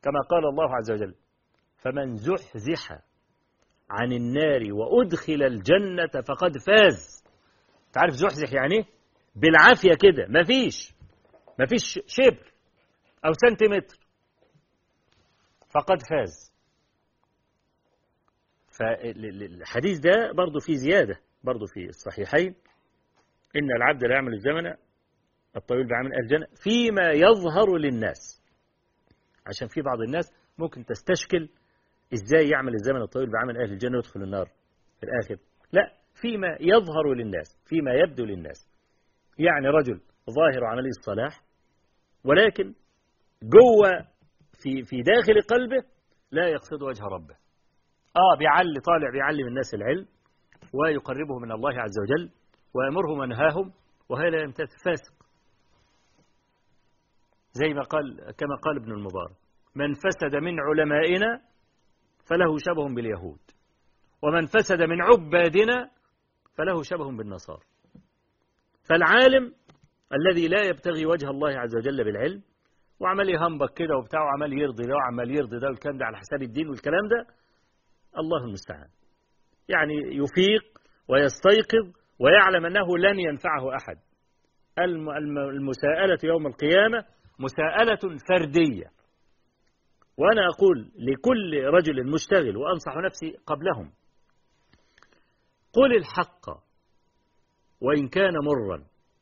كما قال الله عز وجل فمن زحزح عن النار وأدخل الجنة فقد فاز تعرف زحزح يعني ايه بالعافية كده مفيش مفيش شبر أو سنتيمتر فقد فاز فالحديث ده برضه فيه زيادة برضه في الصحيحين إن العبد لا يعمل الزمن الطويل بعمل أهل الجنة فيما يظهر للناس عشان في بعض الناس ممكن تستشكل إزاي يعمل الزمن الطويل بعمل أهل الجنة ويدخل النار في الآخر لا فيما يظهر للناس فيما يبدو للناس يعني رجل ظاهر عمله الصلاح ولكن جوه في في داخل قلبه لا يقصد وجه ربه اه بيعلي طالع بيعلم الناس العلم ويقربهم من الله عز وجل ويأمرهم وينهاهم وهي لا يمتثل فاسق زي ما قال كما قال ابن المبارك من فسد من علمائنا فله شبه باليهود ومن فسد من عبادنا فله شبه بالنصارى فالعالم الذي لا يبتغي وجه الله عز وجل بالعلم وعمال يهنبك كده وبتاع وعمال يرضي ده وعمال يرضي ده والكلام ده على حساب الدين والكلام ده الله المستعان يعني يفيق ويستيقظ ويعلم أنه لن ينفعه أحد المساءلة يوم القيامة مساءلة فردية وأنا أقول لكل رجل مشتغل وأنصح نفسي قبلهم قل الحق وإن كان مرا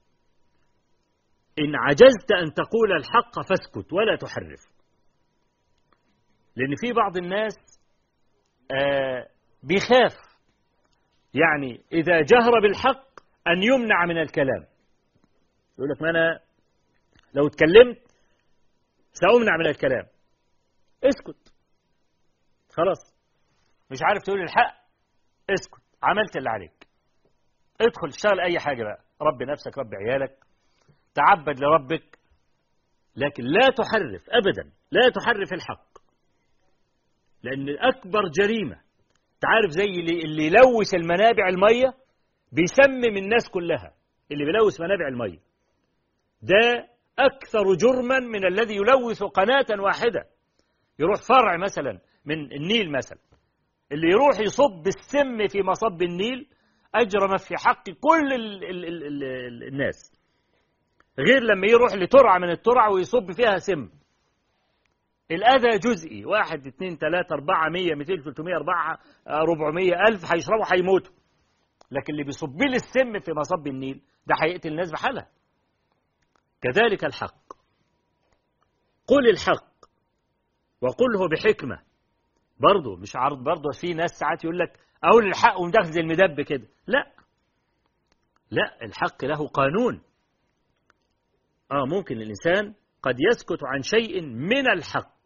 إن عجزت أن تقول الحق فاسكت ولا تحرف لأن في بعض الناس آه بيخاف يعني إذا جهر بالحق أن يمنع من الكلام يقول لك ما أنا لو اتكلمت سأمنع من الكلام اسكت خلاص مش عارف تقول الحق اسكت عملت اللي عليك ادخل اشتغل أي حاجة بقى ربي نفسك ربي عيالك تعبد لربك لكن لا تحرف أبدا لا تحرف الحق لأن أكبر جريمة تعرف زي اللي, اللي يلوث المنابع المية بيسمم الناس كلها اللي بيلوث منابع المية ده أكثر جرما من الذي يلوث قناة واحدة يروح فرع مثلا من النيل مثلا اللي يروح يصب السم في مصب النيل أجرم في حق كل ال ال ال ال الناس غير لما يروح لترعة من الترع ويصب فيها سم الأذى جزئي واحد اثنين ثلاثة أربعة مية ميتين ثلاثمية أربعة أربعمية ألف هيشربوا هيموتوا لكن اللي بيصب لي السم في مصب النيل ده هيقتل الناس بحالها كذلك الحق قل الحق وقله بحكمة برضه مش عرض برضه في ناس ساعات يقول لك أقول الحق ومدخل زي المدب كده لا لا الحق له قانون آه ممكن الإنسان قد يسكت عن شيء من الحق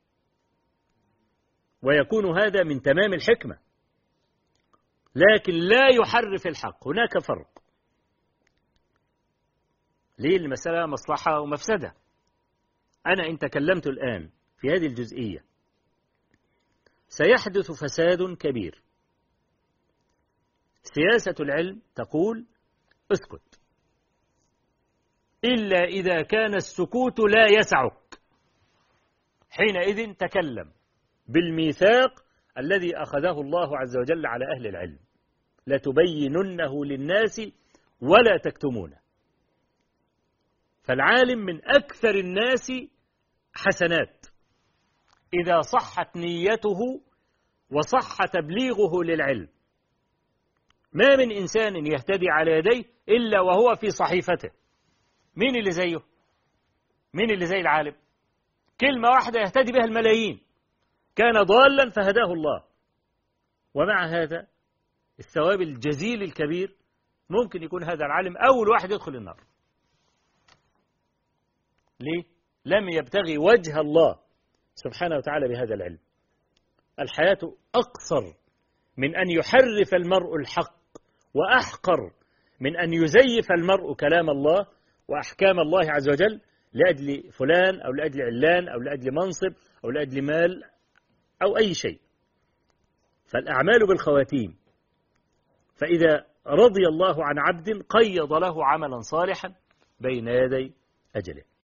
ويكون هذا من تمام الحكمة لكن لا يحرف الحق هناك فرق ليه المسألة مصلحة ومفسدة أنا إن تكلمت الآن في هذه الجزئية سيحدث فساد كبير سياسة العلم تقول اسكت إلا إذا كان السكوت لا يسعك حينئذ تكلم بالميثاق الذي أخذه الله عز وجل على أهل العلم لتبيننه للناس ولا تكتمونه فالعالم من أكثر الناس حسنات إذا صحت نيته وصح تبليغه للعلم ما من إنسان يهتدي على يديه إلا وهو في صحيفته مين اللي زيه مين اللي زي العالم كلمة واحدة يهتدي بها الملايين كان ضالا فهداه الله ومع هذا الثواب الجزيل الكبير ممكن يكون هذا العالم أول واحد يدخل النار ليه؟ لم يبتغي وجه الله سبحانه وتعالى بهذا العلم الحياة أقصر من أن يحرف المرء الحق وأحقر من أن يزيف المرء كلام الله وأحكام الله عز وجل لأجل فلان أو لأجل علان أو لأجل منصب أو لأجل مال أو أي شيء فالأعمال بالخواتيم فإذا رضي الله عن عبد قيض له عملا صالحا بين يدي أجله